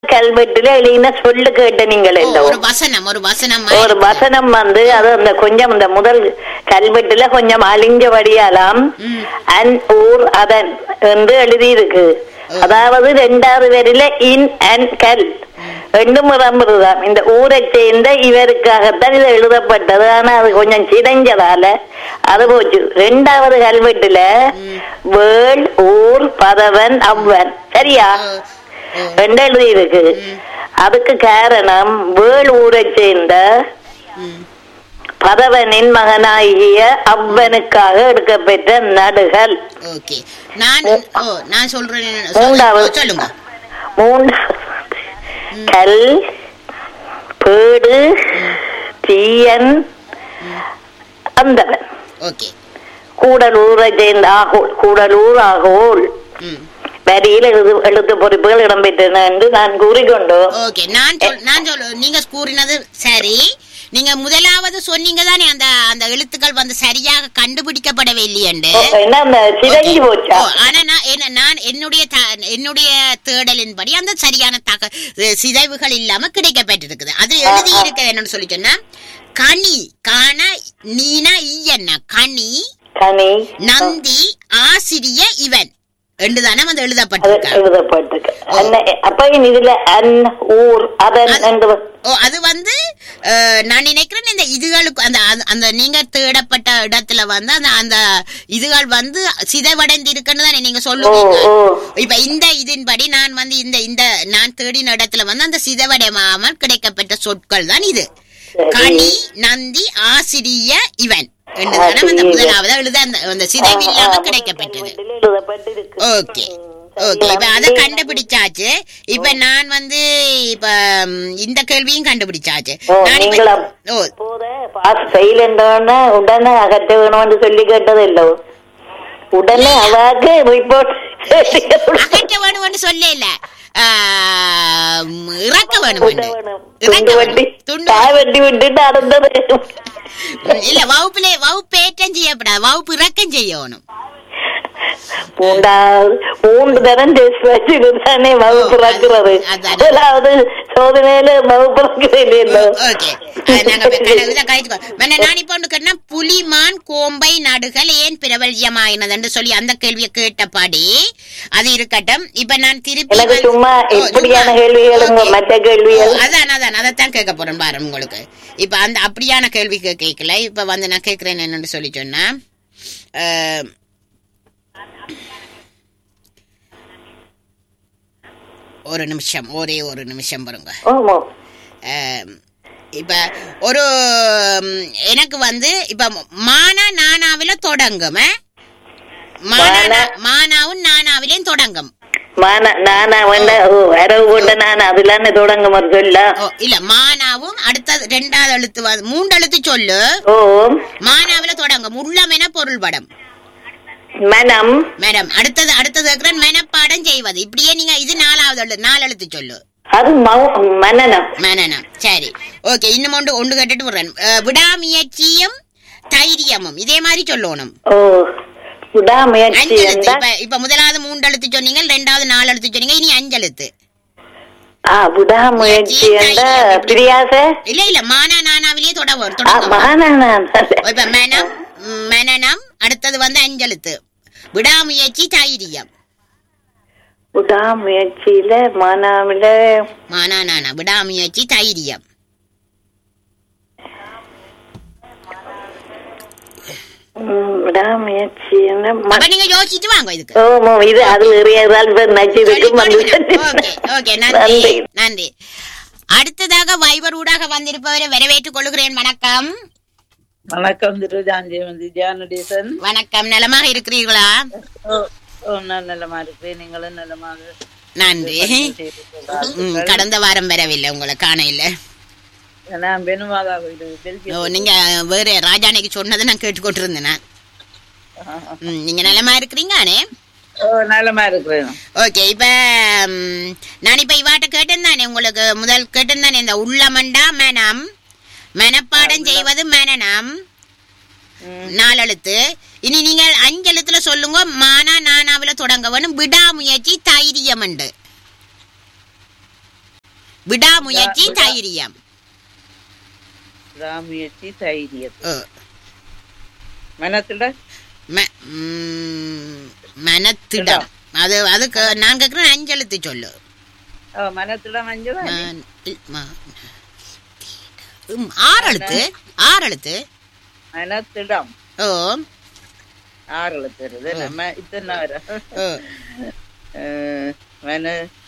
கல்வெட்டுல எழுதின சொல்லு கேட்ட நீங்கள் ஓ, எல்லாம் ஒரு வசனம் ஒரு வசனம் ஒரு மாதிரி. வசனம் வந்து அது அந்த கொஞ்சம் இந்த முதல் கல்வெட்டுல கொஞ்சம் அழிஞ்சபடியாலாம் ம். அன் ஊர் அதன் என்று எழுதியிருக்கு அதாவது ரெண்டாவது வரியில இன் அன் கல் ரெண்டு முறம்புதான் இந்த ஊரை சேர்ந்த இவருக்காகத்தான் இது எழுதப்பட்டது ஆனா அது கொஞ்சம் சிதைஞ்சதால அது போச்சு ரெண்டாவது கல்வெட்டுல வேள் ஊர் பதவன் அவ்வன் சரியா ஓ, ஓ. ரெண்டு எழுதி இருக்கு அதுக்கு காரணம் வேள் ஊரை சேர்ந்த ம். பதவனின் மகனாகிய அவ்வனுக்காக எடுக்கப்பெற்ற நடுகள் ஓகே நான் ஓ நான் சொல்றேன் மூன்றாவது. சொல்லுங்க. சொல்லுங்க மூன்று கல் பேடு தீயன் அந்தவன் ஓகே கூடலூரை சேர்ந்த ஆகோல் கூடலூர் ஆகோல் ம் வரியில் எழுது எழுத்து பொறுப்புகள் இடம்பெற்றன என்று நான் கூறிக்கொண்டோம் ஓகே நான் சொல் நான் சொல் நீங்க கூறினது சரி நீங்க முதலாவது சொன்னீங்க தானே அந்த அந்த எழுத்துக்கள் வந்து சரியாக கண்டுபிடிக்கப்படவே இல்லையண்டு ஓ, என்ன அந்த சிதைஞ்சு போச்சா ஓ, ஆனா நான் என்ன- நான் என்னுடைய த- என்னுடைய தேடலின்படி அந்த சரியான தக சிதைவுகள் இல்லாம கிடைக்கப்பட்டிருக்குது அது எழுதி இருக்குது என்னன்னு சொல்லி சொன்னா கனி காண நீனா ஈயன்னா கனி கனி நந்தி ஆசிரிய இவன் ரெண்டு தானே வந்து அது எழுதப்பட்டிருக்க எழுதப்பட்டிருக்கு அன்ன- அப்ப இதுல அன் ஊர் அதன் என்று ஓ அது வந்து அஹ், நான் நினைக்கிறேன் இந்த இதுகளுக்கு அந்த அந்த- அந்த நீங்க தேடப்பட்ட இடத்துல வந்து அந்த அந்த இதுகள் வந்து சிதைவடைந்து இருக்குன்னு தானே நீங்க சொல்லுவீங்க ஓ, ஓ. இப்ப இந்த இதன்படி நான் வந்து இந்த இந்த நான் தேடின இடத்துல வந்து அந்த சிதைவடையாமல் கிடைக்கப்பட்ட சொற்கள் தான் இது சரி. கனி நந்தி ஆசிரிய இவன் என்றுதானே அந்த ஆசிரிய. முதலாவது எழுத அந்த அந்த சிதைவு இல்லாம கிடைக்கப்பட்டது எழுதப்பட்டிருக்கு ஓகே ஓகே இப்ப அத கண்டுபிடிச்சாச்சு இப்ப நான் வந்து இப்ப ம், இந்த கேள்வியும் கண்டுபிடிச்சாச்சு ஓ, நான் இப்ப- நீங்களும். ஓ போத பாஸ் ஃபெயில் என்றோடனே உடனே அகற்ற வேணும்னு சொல்லி கேட்டது இல்ல உடனே அவாக்கு ரிப்போர்ட் அகற்ற வேணும்னு சொல்ல இல்ல இறக்க வேணும் துண்டு வட்டி தாய் வட்டி விட்டுட்டு அறந்தது இல்ல வகுப்புல வகுப்பு ஏற்றம் செய்யப்படாது வகுப்பு இறக்கம் செய்யணும் மூன்றாவது மூன்று தரம் டெஸ்ட் வச்சுதானே வகுப்பு இறக்குறது அதானே. முதலாவது சோதனையில வகுப்பு இறக்குறது இல்லை ஓகே நாங்க இப்ப கண- இதை கழிச்சுக்கோ மன்ன, நான் இப்ப ஒண்ணு கேட்டேன்னா புலிமான் கோம்பை நடுகள் ஏன் பிரபல்யமாயினது என்று சொல்லி அந்த கேள்வியை கேட்டபடி அது இருக்கட்டும் இப்ப நான் திருப்பி எனக்கு வந்து- சும்மா ஓ, இப்படியான சும்மா. கேள்விகளுங்க ஓகே. மற்ற கேள்விகள் ஓ, அதான் அதான் அதைத்தான் கேட்க போறேன் பாரு உங்களுக்கு இப்ப அந்த அப்படியான கேள்வி கே- கேட்கல இப்ப வந்து நான் கேட்கிறேன் என்னன்னு சொல்லி சொன்னா அஹ், ஒரு நிமிஷம் ஒரே ஒரு நிமிஷம் பாருங்க ஆமா அஹ், இப்ப ஒரு ம், எனக்கு வந்து இப்ப மானா நானாவில தொடங்கும் அஹ்? மானா மானா- மானாவும் நானாவிலையும் தொடங்கும் மானா நானா வேண்ட ஓ அரவு போட்ட நானா அதுலான்னு தொடங்க மாதிரி சொல்ல ஓ இல்ல மானாவும் அடுத்தது ரெண்டாவது எழுத்து வந்து மூன்று எழுத்து சொல்லு ஓ மானாவில தொடங்கும் உள்ளம் என பொருள் படம் மனம் மேடம் அடுத்தது அடுத்தது இருக்கிற மெனப்பாடம் செய்வது இப்படியே நீங்க இது நாலாவது எழுத்து நாலு எழுத்து சொல்லு அது மௌ- மனநம் மனநம் சரி ஓகே இன்னும் ஒன்று ஒன்று கேட்டுட்டு விடுறேன் அஹ், விடாமுயற்சியும் தைரியமும் இதே மாதிரி சொல்லணும் ஓ விடாமுயற்சி அஞ்சு எழுத்து என்றால் இப்ப இப்ப முதலாவது மூன்று எழுத்து சொன்னீங்க ரெண்டாவது நாலு எழுத்து சொன்னீங்க இனி அஞ்சு எழுத்து ஆ விடாமுயற்சி என்ற பிரியாச இல்ல இல்ல மானா நானாவிலேயே தொடங்கும் ஆ, தொடங்கும் மகானானான். இப்ப மனம் ம், மனநம் அடுத்தது வந்து அஞ்செழுத்து விடாமுயற்சி தைரியம் விடாமுயற்சியில மனாவில மானா நானா விடாமுயற்சி தைரியம் ம், விடாமுயற்சி என்ன ம- அப்ப நீங்க யோசிச்சுட்டு வாங்க இதுக்கு ஓ மோ, இது அது எறியதால் நச்சிருக்கு ஓகே ஓகே நன்றி நன்றி அடுத்ததாக வைபர் ஊடாக வந்திருப்பவரை வரவேற்றுக் கொள்கிறேன் வணக்கம் வணக்கம் திரு ஜான்ஜெயவந்தி ஜானடேசன் வணக்கம் நலமாக இருக்கிறீர்களா ஓ ஓ, நான் நலமா இருப்பேன் நீங்களும் நலமாக நன்றி ம், கடந்த வாரம் வரவில்லை உங்களை காண இல்ல நான் பெனுமாதா வீடு பெருக்கி ஓ, நீங்க வேற ராஜானைக்கு சொன்னதை நான் கேட்டுக்கொண்டு இருந்தேன் நான். ம், நீங்க நலமா இருக்கிறீங்கானே ஓ நலமா இருக்கிறேன் ஓகே இப்ப ம், நான் இப்ப இவாட்ட கேட்டேன் தானே உங்களுக்கு முதல் கேட்டேன் தானே இந்த உள்ளமண்டா மனம் மனப்பாடம் செய்வது மனநம் நாலெழுத்து இனி நீங்கள் அஞ்செழுத்துல சொல்லுங்க மானா நானாவில தொடங்க வேணும் விடாமுயற்சி தைரியம் உண்டு விடாமுயற்சி தைரியம் ராமுயற்சி தைரியம் ஓ. மனத்துல ம- ம், மனத்திடம் அது அதுக்கு நான் கேட்கிறேன் அஞ்செழுத்து சொல்லு ஓ, மனத்துல மஞ்சள் மன்- இல்- ம- ம், ஆறு எழுத்து ஆறு எழுத்து மனத்திடம் ஓ ஆறு எழுத்துறது நம்ம இத்தனை வர ஓ மன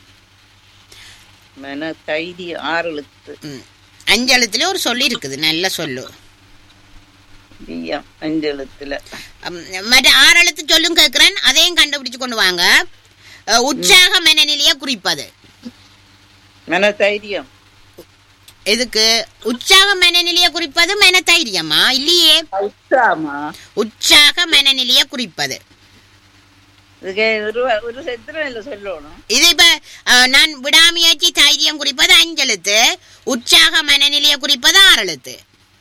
மன தைரியம் ஆறு எழுத்து ம். அஞ்செழுத்துல ஒரு சொல்லி இருக்குது நல்ல சொல்லு பிஎம் அஞ்சு எழுத்துல அம், மற்ற ஆறு எழுத்து சொல்லும் கேட்கிறேன் அதையும் கண்டுபிடிச்சு கொண்டு வாங்க அ, உற்சாக மனநிலையை குறிப்பது மன தைரியம் எதுக்கு உற்சாக மனநிலையை குறிப்பது மன தைரியமா இல்லையே உற்சாகமா உற்சாக மனநிலையை குறிப்பது இதுக்கு ஒரு ஒரு செத்திரம் இல்ல சொல்லணும் இது இப்ப அ, நான் விடாமுயற்சி தைரியம் குறிப்பது அஞ்செழுத்து உற்சாக மனநிலையை குறிப்பது ஆறு எழுத்து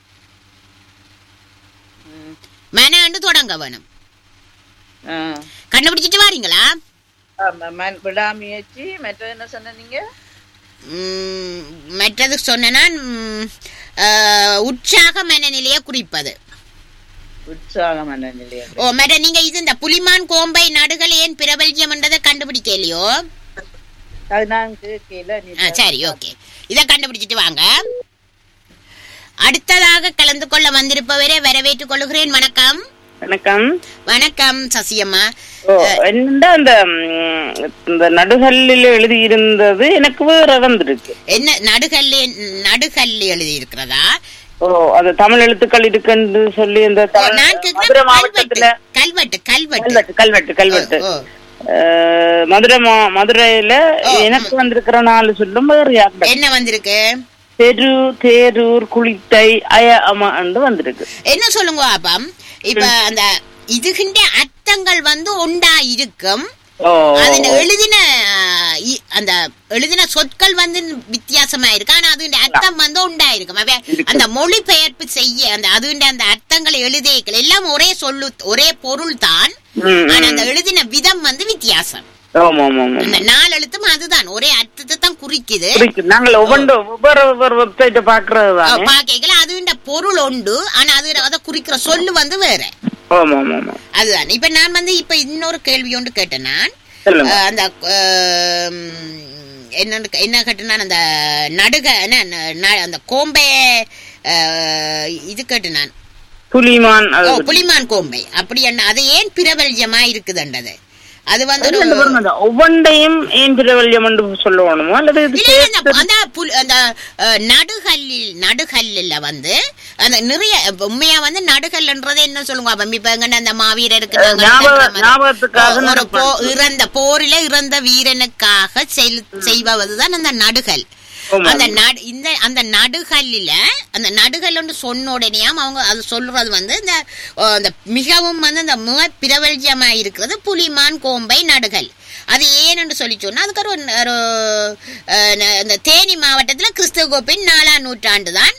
ம். மனண்டு தொடங்க வேணும் ஆ. கண்டுபிடிச்சிட்டு வாரீங்களா ஆமா, மன்- விடாமுயற்சி மற்ற என்ன சொன்னீங்க ம், மற்றது சொன்னா உற்சாக மனநிலையை குறிப்பது உற்சாக மனநிலையம் ஓ மற்ற நீங்க இது இந்த புலிமான் கோம்பை நடுகள் ஏன் பிரபல்யம் என்றதை கண்டுபிடிக்கலையோ அது நான் கேட்கல நீ ஆ, சரி ஓகே இதை கண்டுபிடிச்சிட்டு வாங்க அடுத்ததாக கலந்து கொள்ள வந்திருப்பவரை வரவேற்றுக் கொள்கிறேன் வணக்கம் வணக்கம் வணக்கம் சசியம்மா ஓ, என்னடா அந்த ம், இந்த நடுகல்லில் எழுதியிருந்தது எனக்கு வேற வந்திருக்கு என்ன நடுகல்லி நடுகல்லி எழுதி இருக்கிறதா ஓ அது தமிழ் எழுத்துக்கள் இருக்குன்னு சொல்லி இந்த ஓ, தமிழ் நான் மதுரை கேட்கிறேன் மாவட்டத்துல கல்வெட்டு கல்வெட்டு கல்வெட்டு கல்வெட்டு கல்வெட்டு கல்வெட்டு ஓ, அஹ், மதுரை மா- மதுரையில ஓ, எனக்கு வந்திருக்கிற நாலு சொல்லும் வேறு யார்கிட்ட என்ன வந்திருக்கு தெரு தேரூர் குளித்தை அய அம்மா வந்திருக்கு என்ன சொல்லுங்க பாப்பம் இப்ப அந்த இதுகின்ற அர்த்தங்கள் வந்து உண்டா இருக்கும் ஓ அதுல எழுதின அஹ், இ- அந்த எழுதின சொற்கள் வந்து வித்தியாசமா இருக்கு ஆனா அது அர்த்தம் வந்து உண்டாயிருக்கும் அவ அந்த மொழிபெயர்ப்பு செய்ய அந்த அதுண்ட அந்த அர்த்தங்களை எழுதிய எல்லாம் ஒரே சொல்லு ஒரே பொருள் தான் ம், ஆனா ம். அந்த எழுதின விதம் வந்து வித்தியாசம் ஆமா ஆமா ஆமா அந்த நாலு எழுத்தும் அதுதான் ஒரே அர்த்தத்தை தான் குறிக்குது புரியுது. நாங்கள் ஒவ்வொன்று ஒவ்வொரு ஒவ்வொரு வெப்சைட்டை பாக்குறது தானே பாக்கைகள் அதுண்ட பொருள் உண்டு ஆனா அது அதை குறிக்கிற சொல்லு வந்து வேற ஆமா ஆமா ஆமா அதுதான் இப்ப நான் வந்து இப்ப இன்னொரு கேள்வி ஒன்று கேட்டேன் நான் சொல்லுங்க அஹ், அந்த அஹ், என்னன்னு என்ன கேட்டேன்னா அந்த நடுக என்ன ந- ந- அந்த கோம்பை அஹ், இது கேட்டேன் நான் புலிமான் ஓ அது புலிமான் கோம்பை அப்படி என்ன அது ஏன் பிரபல்யமா இருக்குதுன்றது அது வந்து ஒரு ரெண்டு பேரும் தான். ஒவ்வொன்றையும் ஏன் பிரபல்யம் என்று சொல்லணுமோ அல்லது இது இல்ல, இல்ல, அந்த- அந்த புல்- அந்த அஹ், நடுகல்லில் நடுகல்லில் வந்து அந்த நிறைய இப்ப உண்மையா வந்து நடுகல்ன்றது என்ன சொல்லுங்க அப்ப இப்ப எங்கன அந்த மாவீரருக்கு அஹ், நாங்க ஞாபக- சொல்ற மாதிரி. ஞாபகத்துக்காக ஒரு நடப்பாங்க. போ- இறந்த போரில இறந்த வீரனுக்காக செல்- செய்வதுதான் அந்த நடுகல் ஆமா. அந்த நடு இந்த அந்த நடுகல்லில அந்த நடுகல்னு சொன்ன உடனேயாம் அவங்க அது சொல்றது வந்து இந்த அஹ், அந்த மிகவும் வந்து அந்த மிக பிரபல்யமா இருக்கிறது புலிமான் கோம்பை நடுகல் அது ஏன்னு சொல்லி சொன்னா அதுக்கு ஒரு ஒரு அஹ், ந- இந்த தேனி மாவட்டத்துல கிறிஸ்துவ கோப்பின் நாலாம் நூற்றாண்டு தான்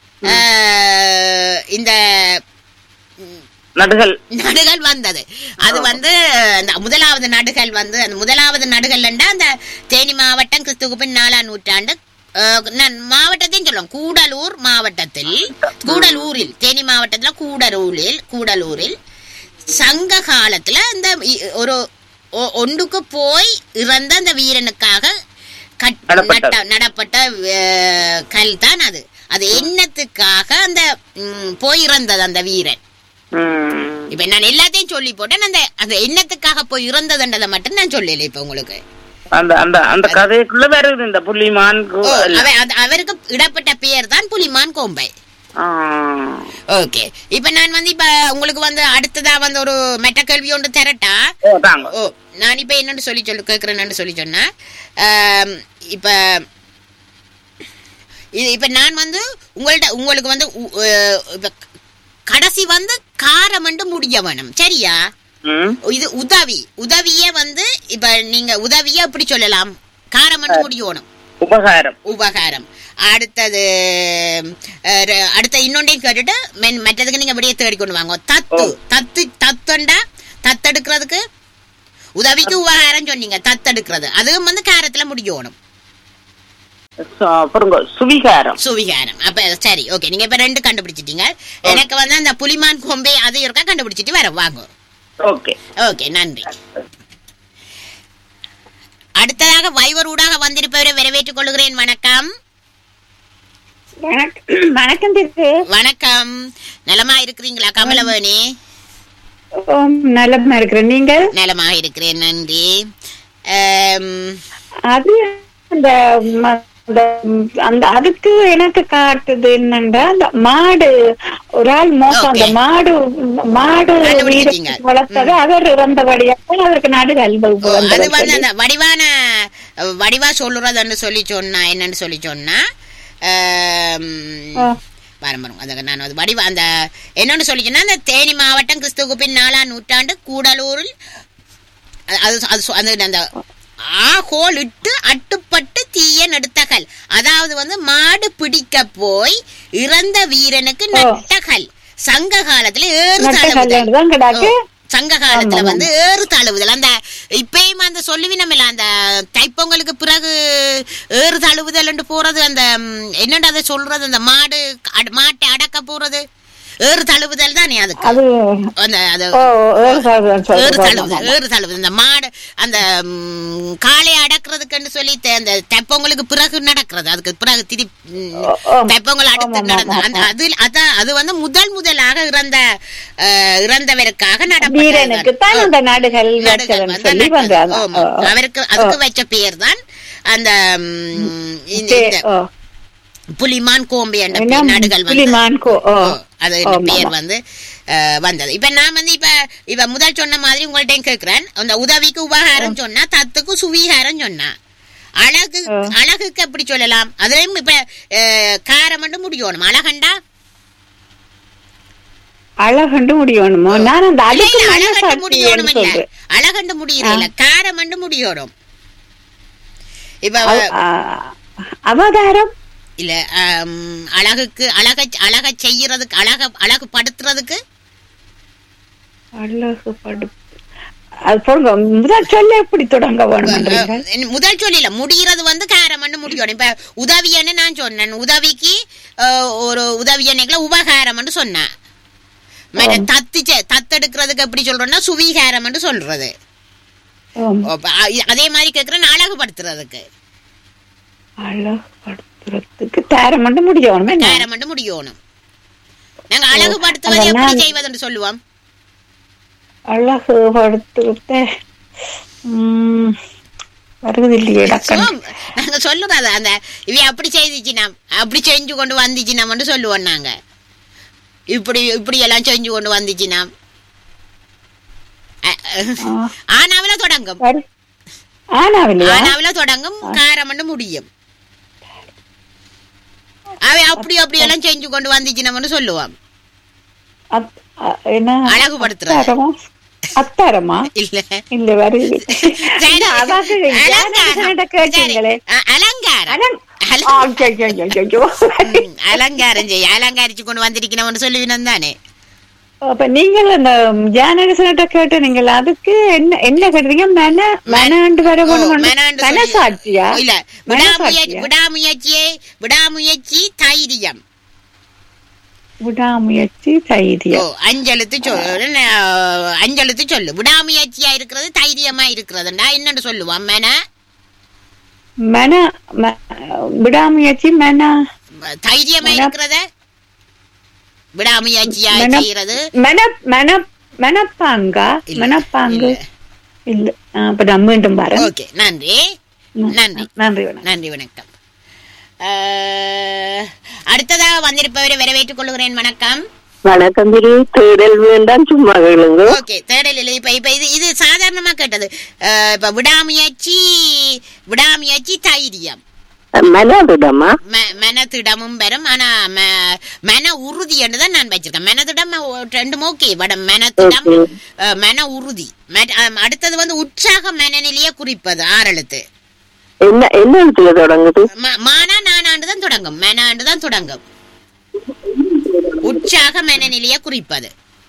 இந்த நடுகள் நடுகள் வந்தது அது வந்து அந்த முதலாவது நடுகள் வந்து அந்த முதலாவது நடுகள்ண்டா அந்த தேனி மாவட்டம் கிறிஸ்துவப்பின் நாலாம் நூற்றாண்டு அஹ், நான் மாவட்டத்தையும் சொல்லுவோம் கூடலூர் மாவட்டத்தில் கூடலூரில் தேனி மாவட்டத்துல கூடலூரில் கூடலூரில் சங்க காலத்துல இந்த இ- ஒரு ஒ- ஒன்றுக்கு போய் இறந்த அந்த வீரனுக்காக கட்- நடப்பட்ட. நட்ட- நடப்பட்ட அஹ், கல் தான் அது அது என்னத்துக்காக அந்த ம், போய் இறந்தது அந்த வீரன் ம். இப்ப நான் எல்லாத்தையும் சொல்லி போட்டேன் அந்த அந்த எண்ணத்துக்காக போய் இறந்ததுன்றதை மட்டும் நான் சொல்லல இப்ப உங்களுக்கு அந்த அந்த அந்த கதைக்குள்ள வருது இந்த புலிமான் கு- ஓ, அவ- அது- அவருக்கு இடப்பட்ட பெயர் தான் புலிமான் கோம்பை ஆ. ஓகே இப்ப நான் வந்து இப்ப உங்களுக்கு வந்து அடுத்ததா வந்து ஒரு மெட்ட கேள்வி ஒன்று தரட்டா ஓ, தாங்க ஓ நான் இப்ப என்னன்னு சொல்லி சொல்லு கேட்கிறேன்னு சொல்லி சொன்னா ஆம், இப்ப இது இப்ப நான் வந்து உங்கள்ட்ட உங்களுக்கு வந்து உ- அஹ், இப்ப கடைசி வந்து காரம் முடிய வேணும் சரியா ம். இது உதவி உதவியே வந்து இப்ப நீங்க உதவியே எப்படி சொல்லலாம் காரம் மட்டும் முடியணும் உபகாரம் உபகாரம் அடுத்தது அஹ், ர- அடுத்த இன்னொன்றையும் கேட்டுட்டு மென்- மற்றதுக்கு நீங்க அப்படியே தேடி கொண்டு வாங்க தத்து தத்து தத்துண்டா தத்தெடுக்கிறதுக்கு உதவிக்கு உபகாரம் சொன்னீங்க தத்தெடுக்கிறது அதுவும் வந்து காரத்துல முடியணும் சு- அப்புறம் சுவிகாரம் சுவிகாரம் அப்ப சரி ஓகே நீங்க இப்ப ரெண்டு கண்டுபிடிச்சிட்டீங்க எனக்கு வந்து அந்த புலிமான் கொம்பே அது இருக்கா கண்டுபிடிச்சிட்டு வர வாங்க ஓகே ஓகே நன்றி அடுத்ததாக வைவர் ஊடாக வந்திருப்பவரை வரவேற்றுக் கொள்கிறேன் வணக்கம் வணக்கம் வணக்கம் திரு வணக்கம் நலமா இருக்கிறீங்களா கமலவேணி ஓம் நலமா இருக்கிறேன் நீங்கள் நலமாக இருக்கிறேன் நன்றி ஆம், அது அந்த ம- அந்த அந்த அதுக்கு எனக்கு காட்டுது என்னன்னா அந்த மாடு ஒரு ஆள் மோசம் அந்த Okay. மாடு மாடு வீடு கண்டுபிடிச்சிட்டீங்க. வளர்த்தது அவர் இறந்தபடியாக அதற்கு நடுகள் ஓ, அது வந்து அந்த வடிவான அஹ், வடிவா சொல்லுறதுன்னு சொல்லி சொன்னா என்னன்னு சொல்லி சொன்னா ஆம், வரும் வரும் அதுக்கு நான் அது வடிவ அந்த என்னன்னு சொல்லிச்சுன்னா அந்த தேனி மாவட்டம் கிறிஸ்துவுக்கு பின் நாலாம் நூற்றாண்டு கூடலூரில் அது- அது அது சொ- அந்த அந்த ஆகோல் இட்டு அட்டுப்பட்டு தீய நடுத்தகல் அதாவது வந்து மாடு பிடிக்க போய் இறந்த வீரனுக்கு நட்டகல் சங்க காலத்துல ஏறு நட்டகல் தழுவுதல். தான் கிடாக்கு. ஓ, சங்க காலத்துல ஆமா, வந்து ஏறு தழுவுதல் அந்த இப்பயும் அந்த சொல்லுவினம் இல்ல அந்த தைப்பொங்கலுக்கு பிறகு ஏறு தழுவுதல் போறது அந்த ம், என்னடா அதை சொல்றது அந்த மாடு அட- மாட்டை அடக்க போறது ஏறு தழுவுதல் தானே அதுக்கு அது அந்த அது ஓ ஏறு சாகுதான் ஏறு சொல்றது. தழுவுதல் ஏறு தழுவுதல் இந்த மாடு அந்த ம், காளையை அடக்குறதுக்குன்னு சொல்லி த- அந்த தைப்பொங்கலுக்கு பிறகு நடக்கிறது அதுக்கு பிறகு திரி ம், ஓ, ஆமா. தைப்பொங்கல் அடுத்து ஆமா, நடந்த ஆமா, அந்த அது அதான் அது வந்து முதல் முதலாக இறந்த அஹ், இறந்தவருக்காக வீரனுக்கு தான் அந்த நடுகள் நடுகள் வச்சதுன்னு வந்து சொல்லி நட்டது. வந்தாங்க ஆமா. அவருக்கு அதுக்கு வச்ச பேர் தான் அந்த ம், இந்த சரி, இந்த ஓ. புலிமான் கோம்பி என்ற என்ன பேர் நடுகள் வந்து புலிமான் கோ- ஓ. ஓ, அது என்ற ஆமா, பேர் ஆமா. வந்து அஹ், வந்தது இப்ப நான் வந்து இப்ப இப்ப முதல் சொன்ன மாதிரி உங்கள்ட்ட கேக்குறேன் அந்த உதவிக்கு உபகாரம் சொன்னா தத்துக்கு சுவீகாரம் சொன்னா அழகு அழகுக்கு எப்படி சொல்லலாம் அதுலயும் இப்ப அஹ், காரம் மட்டும் முடியணும் அழகண்டா அழகண்டு முடியணுமோ நான் அந்த இல்ல, அதுக்கு இல்ல, அழகண்டு மனசாட்சின்னு முடியணும் இல்ல சொல்றேன் அழகண்டு முடியல காரம் மட்டும் முடியணும் இப்ப அவ- ஆ, அவதாரம் இல்ல ஆம், அழகுக்கு அழக அழக செய்யறதுக்கு அழக அழகு படுத்துறதுக்கு அழகு படு அது சொல்லுங்க முதல் சொல்ல எப்படி தொடங்க வேணும்ன்றீங்க அஹ், முதல் சொல்லில முடிகிறது வந்து காரம்னு முடியணும் இப்ப உதவியன்னு நான் சொன்னேன் உதவிக்கு அஹ், ஒரு உதவியன்னைக்குல உபகாரம்னு சொன்னேன் மற்ற தத்து செ- தத்தெடுக்கிறதுக்கு எப்படி சொல்றோம்னா சுவீகாரம்னு சொல்றது ஆம். அப்ப, அ- அதே மாதிரி கேக்குறேன் அழகுபடுத்துறதுக்கு அழகுபடுத்துறதுக்கு தாரம் மட்டும் முடியணும் என்ன? காரம் முடியணும் நாங்க அழகுபடுத்துவதை அதெல்லாம் எப்படி செய்வதுன்னு சொல்லுவோம் அழகுபடுத்துறத உம், வருது இல்லையே டக்குன்னு. சும்மா நாங்க சொல்லுறது அந்த இவ அப்படி செய்துச்சு நாம் அப்படி செஞ்சு கொண்டு வந்துச்சு நம்மன்னு சொல்லுவோம் நாங்க இப்படி இப்படி எல்லாம் செஞ்சு கொண்டு வந்துச்சு நாம் அ- ஆ, ஆனாவில தொடங்கும் வரு- ஆனாவில்லையா ஆனாவில தொடங்கும் காரம்னு முடியும் அவ அப்படி அப்படி எல்லாம் செஞ்சு கொண்டு வந்துச்சு நம்மன்னு சொல்லுவோம் அத்- அ- என்ன அழகுபடுத்துறது. அத்தாரமா அத்தாரமா இல்ல இல்ல வருது சரி. இல்ல, அதாவது அலங்காரம். ஞானகிருஷ்ணன்ட்ட கேட்டீங்களே சரி. அ- அலங்காரம் அலங்- அல- ஆ, ஐயோ, ஐயோ, ஐயோ, ஐயோ. ம், அலங்காரம் செய்ய அலங்காரிச்சு கொண்டு வந்திருக்கணும்னு சொல்லுவினம் தானே அப்ப நீங்கள் அந்த ஜானகிருஷ்ணன்ட்ட கேட்டு நீங்கள் அதுக்கு என்ன என்ன கேட்டீங்க மன மனாண்டு வர ஓ, வேணும் மெனாண்டு சொல்லி- மனசாட்சியா இல்ல விடாமுயற்சி மனசாட்சியா? விடாமுயற்சியே விடாமுயற்சி தைரியம் விடாமுயற்சி ஓ தைரியம் அஞ்செழுத்து சொல்லு ந- அஞ்செழுத்து சொல்லு விடாமுயற்சியா இருக்கிறது தைரியமா இருக்கிறதுண்டா என்னன்னு சொல்லுவான் மென மன ம- விடாமுயற்சி மன தைரியமா மென- இருக்கிறத விடாமுயற்சியா மென- செய்யறது மன மன மனப்பாங்கா இல்ல, மனப்பாங்கு இல்ல. இல்ல ஆ, அப்ப நான் மீண்டும் வரேன் ஓகே நன்றி நன்றி நன்றி வணக்கம் நன்றி வணக்கம் அஹ், அடுத்ததாக வந்திருப்பவரை வரவேற்றுக் கொள்கிறேன் வணக்கம் வணக்கம் திரு தேடல் வேண்டாம் சும்மா கேளுங்க ஓகே தேடல் இல்லை இப்ப இப்ப இது இது சாதாரணமா கேட்டது அஹ், இப்ப விடாமுயற்சி விடாமுயற்சி தைரியம் மனதிடமா ம- மனதிடமும் பெறும் ஆனா ம- மன உறுதி என்று தான் நான் வச்சிருக்கேன் மனதிடம் ஒ- ரெண்டும் ஓகே வட மனதிடம் Okay. அஹ், மன உறுதி மற்ற- அஹ், அடுத்தது வந்து உற்சாக மனநிலையை குறிப்பது ஆறெழுத்து என்ன என்ன இடத்துல தொடங்குது ம- மானா நானாண்டு தான் தொடங்கும் மனாண்டு தான் தொடங்கும் உற்சாக மனநிலையை குறிப்பது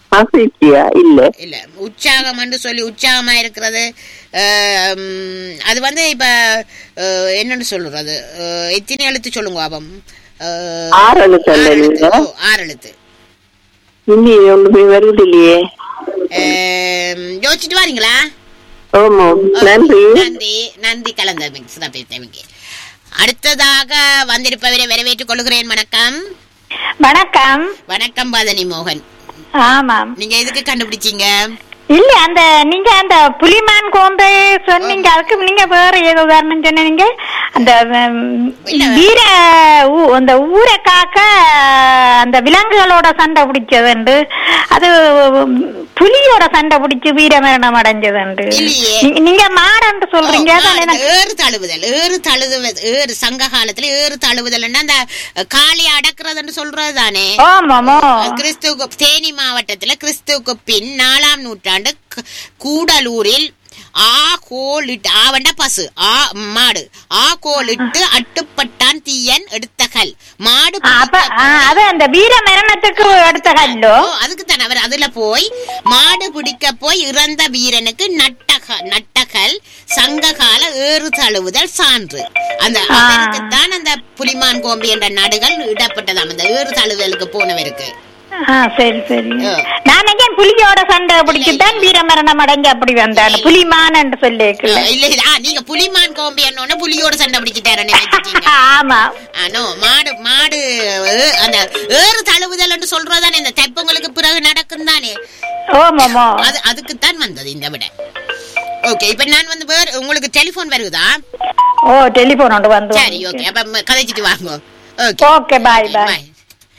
மகிழ்ச்சியா இல்ல இல்ல உற்சாகம் என்று சொல்லி உற்சாகமா இருக்கிறது அஹ், உம், அது வந்து இப்ப அஹ், என்னன்னு சொல்றது அஹ், எத்தனை எழுத்து சொல்லுங்க பாபம் அஹ், ஆறு எழுத்து அல்ல ஆறு எழுத்து. நீங்க? ஓ, ஆறு எழுத்து இன்னி ஒண்ணுமே வருது இல்லையே அஹ், யோசிச்சுட்டு வாரீங்களா ஆமா நன்றி நன்றி நன்றி கலந்தமைக்கு சிறப்பித்தமைக்கு அடுத்ததாக வந்திருப்பவரை வரவேற்றுக் கொள்கிறேன் வணக்கம் வணக்கம் வணக்கம் பாதனி மோகன் ஆமாம் நீங்க எதுக்கு கண்டுபிடிச்சீங்க இல்ல அந்த நீங்க அந்த புலிமான் கோம்பை சொன்னீங்க அதுக்கு நீங்க வேற ஏதோ உதாரணம் சொன்னீங்க அந்த ம், இல்ல. வீர ஊ- அந்த ஊரை காக்க அந்த விலங்குகளோட சண்டை பிடிச்சதுண்டு அது ம், புலியோட சண்டை பிடிச்சு வீரமரணம் அடைஞ்சதுண்டு இல்லையே. நீ- நீங்க மாடன்னு சொல்றீங்க ஓ, அதான் ஆ, எனக்கு- இந்த ஏறு தழுவுதல் ஏறு தழுவுதல் ஏறு சங்க காலத்துல ஏறு தழுவுதல்னா அந்த காளி அடக்குறதுன்னு சொல்றது தானே ஆமாமோ கிறிஸ்துவுக்கு தேனி மாவட்டத்துல கிறிஸ்துவுக்கு பின் நாலாம் நூற்றாண்டு க- கூடலூரில் ஆ கோலிட்டு ஆவண்ட பசு ஆ மாடு ஆ கோலிட்டு அட்டுப்பட்டான் தீயன் எடுத்த கல் மாடு ஆ, அப்ப ஆ, அது அந்த வீர மரணத்துக்கு எடுத்த கல்லோ ஓ, அதுக்கு தான் அவர் அதுல போய் மாடு பிடிக்க போய் இறந்த வீரனுக்கு நட்டக நட்டகல் சங்ககால ஏறு தழுவுதல் சான்று அந்த அவருக்குத்தான் அந்த புலிமான் கோம்பி என்ற நடுகள் இடப்பட்டதாம் அந்த ஏறு தழுவுதலுக்கு போனவருக்கு ஆ சரி சரி ஆ. நான் நினைக்கிறேன் புலியோட சண்டை பிடிச்சுதான் வீரமரணம் அடைஞ்சு அப்படி வந்தான் புலிமான் என்று சொல்லியிருக்கல இல்ல இல்ல ஆ, நீங்க புலிமான் கோம்பி என்னோட புலியோட சண்டை பிடிச்சிட்டாருன்னு நினைச்சிட்டீங்க ஆமா ஆனோ மாடு மாடு ஏ- அந்த ஏறு தழுவுதல் சொல்றதானே இந்த தெப்பங்களுக்கு பிறகு நடக்கும் தானே ஓமாமோ அது அதுக்குத்தான் வந்தது இந்த விட ஓகே இப்ப நான் வந்து வேற உங்களுக்கு டெலிபோன் வருதா ஓ டெலிபோன் ஒன்று வந்து சரி ஓகே அப்ப ம- கதைச்சிட்டு வாங்க ஓகே ஓகே பாய் பாய் பாய்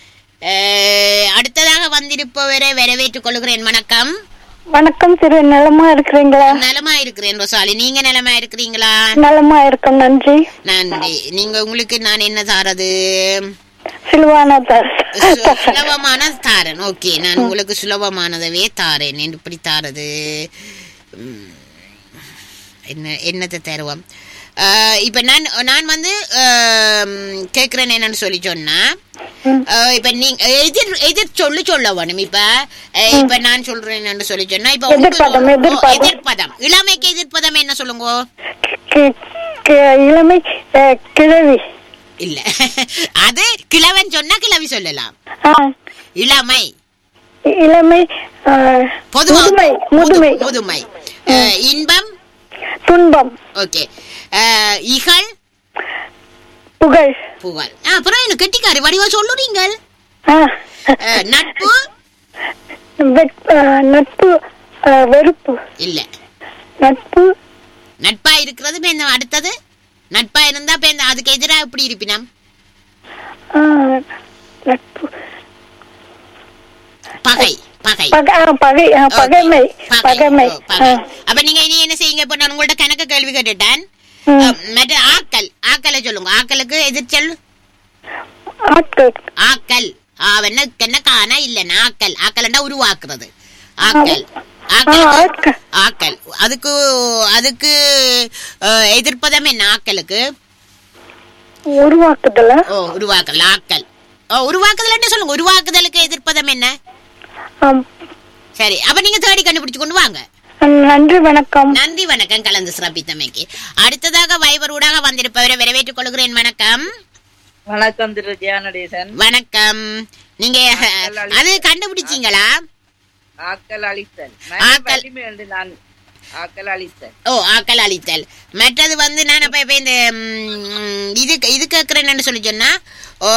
அடுத்ததாக வந்திருப்பவரை வரவேற்றுக் கொள்கிறேன் வணக்கம் வணக்கம் திரு நலமா இருக்கிறீங்களா நலமா இருக்கிறேன் ரொசாலி நீங்க நலமா இருக்கிறீங்களா நலமா இருக்கும் நன்றி நன்றி நீங்க உங்களுக்கு நான் என்ன தாரது சிலுவான சு- சுலபமான தாரன் ஓகே நான் உங்களுக்கு சுலபமானதவே தாரேன் எப்படி தாரது உம், என்ன என்னத்தை தருவோம் ஆஹ் இப்ப நான் நான் வந்து ஆம், கேக்குறேன் என்னன்னு சொல்லி சொன்னா ஆஹ் இப்ப நீங்க எதிர் எதிர் சொல்லு சொல்ல வேணும் இப்ப அஹ் இப்ப நான் சொல்றேன் என்னன்னு சொல்லி சொன்னா இப்ப எதிர்ப்பதம், உங்களுக்கு- ஓ, எதிர்ப்பதம். எதிர்ப்பதம் இளமைக்கு எதிர்ப்பதம் என்ன சொல்லுங்க இளமை கிழவி இல்ல அது கிழவன் சொன்னா கிழவி சொல்லலாம் இளமை இளமை பொதுவா முதுமை முதுமை முது- முதுமை அஹ், இன்பம் துன்பம் ஓகே இகழ் புகழ் புகழ் ஆ, அப்புறம் என்ன கெட்டிக்காரி வடிவா சொல்லுறீங்கள் அஹ், நட்பு நட்பு வெறுப்பு இல்ல நட்பு நட்பா இருக்கிறது இப்ப இந்த அடுத்தது நட்பா இருந்தா இப்ப இந்த அதுக்கு எதிரா எப்படி இருப்பினம் நட்பு பகை பகை பகை ஆ, பகை ஆ, பகைமை பகை. பகைமை ஓ, பகை. அப்ப நீங்க இனி என்ன செய்யுங்க இப்ப நான் உங்கள்ட்ட கணக்கு கேள்வி கேட்டுட்டேன் ம். அஹ், மற்ற ஆக்கல் ஆக்கலை சொல்லுங்க ஆக்கலுக்கு எதிர்ச்சொல் ஆட்கள் ஆக்கல் ஆவன என்ன காணா இல்லைன்னா ஆக்கல் ஆக்கல்னா உருவாக்குறது ஆக்கல் ஆக்கல் ஆ, ஆக்கல். ஆக்கல் அதுக்கு அதுக்கு அஹ், எதிர்ப்பதம் என்ன ஆக்கலுக்கு உருவாக்குதல ஓ உருவாக்கல் ஆக்கல் ஓ உருவாக்குதல் என்ன சொல்லுங்க உருவாக்குதலுக்கு எதிர்ப்பதம் என்ன ஆம். சரி அப்ப நீங்க தேடி கண்டுபிடிச்சு கொண்டு வாங்க நன்றி வணக்கம் நன்றி வணக்கம் கலந்து சிறப்பித்தமைக்கு அடுத்ததாக வைபர் ஊடாக வந்திருப்பவரை வரவேற்றுக் கொள்கிறேன் வணக்கம் வணக்கம் திரு ஜெயநடேசன் வணக்கம் நீங்க அது கண்டுபிடிச்சீங்களா ஆக்கல் அழித்தல் ஆக்கல். வலிமை என்று நான் ஆக்கல் அழித்தல் ஓ ஆக்கல் அளித்தல் மற்றது வந்து நான் அப்ப இப்ப இந்த ம், இது இது கேட்கிறேன்னு சொல்லி சொன்னா ஓ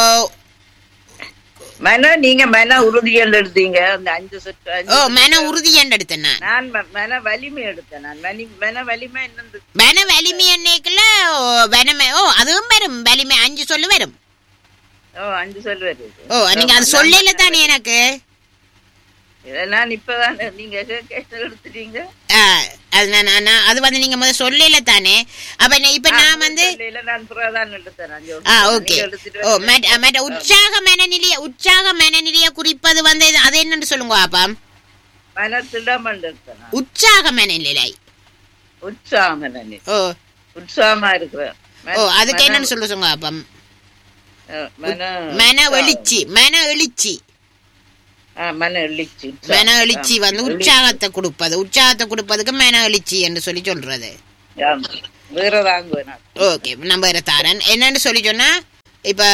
மன நீங்க மன உறுதியல் எடுத்தீங்க அந்த அஞ்சு சொற்று ஓ அஞ்சு மன உறுதி என்று எடுத்தேன் நான் நான் ம- மன வலிமை எடுத்தேன் நான் வலி மன வலிமை என்னது வன வலிமை என்னைக்குள்ள வனமே ஓ அதுவும் வரும் வலிமை அஞ்சு சொல்லு வரும் ஓ அஞ்சு சொல் வருது ஓ நீங்க அது சொல்லல தானே எனக்கு இதை நான் இப்பதான் நீங்க கேட்டு எடுத்துட்டீங்க ஆ, அது நான் நான் நான் அது வந்து நீங்க முதல்ல சொல்லல தானே அப்ப நான் இப்ப நான் வந்து இல்ல நான் புறாதான் எடுத்தேன் அஞ்சு ஆ வருஷம். ஓகே நீங்க எடுத்துட்டு ஓ வந்து- மற்ற மற்ற உற்சாக மனநிலைய உற்சாக மனநிலைய குறிப்பது வந்து இது- அது என்னன்னு சொல்லுங்க பாப்பா மன திடமண்டு எடுத்தேன் நான். உற்சாக மனநிலை உற்சாகம் என்னன்னு. ஓ உற்சாகமா இருக்கிறேன் மன- ஓ அதுக்கு மன- என்னன்னு சொல்ல சொல்லுங்க பாப்பா அஹ், மன மன எழுச்சி மன எழுச்சி ஆ, மன எழுச்சி மன எழுச்சி வந்து உற்சாகத்தை கொடுப்பது உற்சாகத்தை கொடுப்பதுக்கு மன எழுச்சி என்று சொல்லி சொல்றது ஆமா. வேற தாங்குவேன் ஓகே நம்ம வேற தாரன் என்னன்னு சொல்லி சொன்னா இப்ப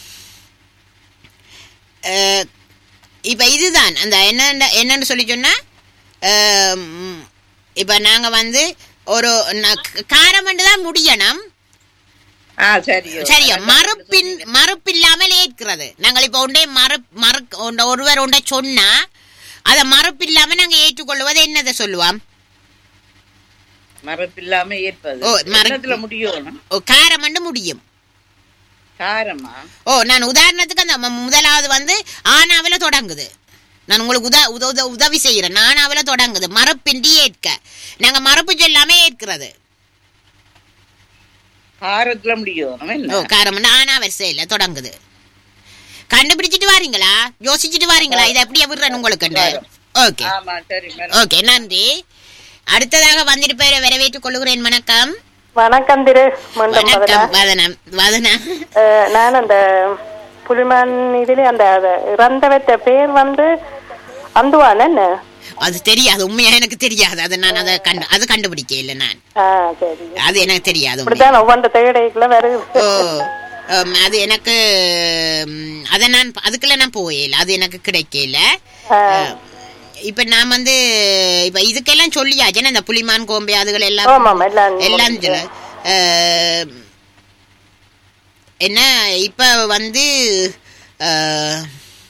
அஹ், இப்ப இதுதான் அந்த என்ன என்னன்னு சொல்லி சொன்னா அஹ், ம், இப்ப நாங்க வந்து ஒரு ந- காரமண்டு தான் முடியணும் ஆ சரியோ சரியா மறுப்பின் மறுப்பில்லாமல் ஏற்கிறது நாங்கள் இப்ப ஒன்றே மறு மறு ஒண்ட- ஒருவர் ஒன்றை சொன்னா அதை மறுப்பில்லாம நாங்க ஏற்றுக்கொள்வது என்னதை சொல்லுவோம் மரப்பில்லாம ஏற்பது ஓ, மர- என்னத்துல முடியும் ஓ, காரமண்டு முடியும் காரமா ஓ நான் உதாரணத்துக்கு அந்த ம- முதலாவது வந்து ஆனாவில தொடங்குது நான் உங்களுக்கு உத உத உத- உதவி செய்யறேன் ஆனாவில தொடங்குது மறுப்பின்றி ஏற்க நாங்க மறுப்பு சொல்லாம ஏற்கிறது காரத்துல முடியும் ஓ என்ன காரமண்டு ஆனா வரிசையில தொடங்குது கண்டுபிடிச்சிட்டு வாரீங்களா யோசிச்சுட்டு வாரீங்களா இதை எப்படியா விடுறேன் உங்களுக்கு ஓகே ஆமா சரி மேடம். ஓகே நன்றி அடுத்ததாக வந்திருப்பவரை வரவேற்றுக் கொள்கிறேன் வணக்கம் வணக்கம் திரு மண்டம் வணக்கம் வதனம் வதனா நான் அந்த புலிமான் இதுல அந்த அந்த இறந்தவற்ற பேர் வந்து அந்துவான் என்ன அது தெரியாது உண்மையா எனக்கு தெரியாது அது நான் அதை கண்டு அது கண்டுபிடிக்க இல்லை நான் ஆ சரி அது எனக்கு தெரியாது உண்மையா. இப்படித்தான் ஒவ்வொரு தேடைக்குள்ள வருது ஓ ஆம், அது எனக்கு ம், அதை நான் அதுக்குள்ள நான் போயில அது எனக்கு கிடைக்கல அஹ், இப்ப நான் வந்து இப்ப இதுக்கெல்லாம் சொல்லியாச்சு என்ன இந்த புலிமான் கோம்பை அதுகள் எல்லாம் ஆமாம் எல்லாம் எல்லாம் சொல்ல- அஹ், என்ன இப்ப வந்து அஹ்,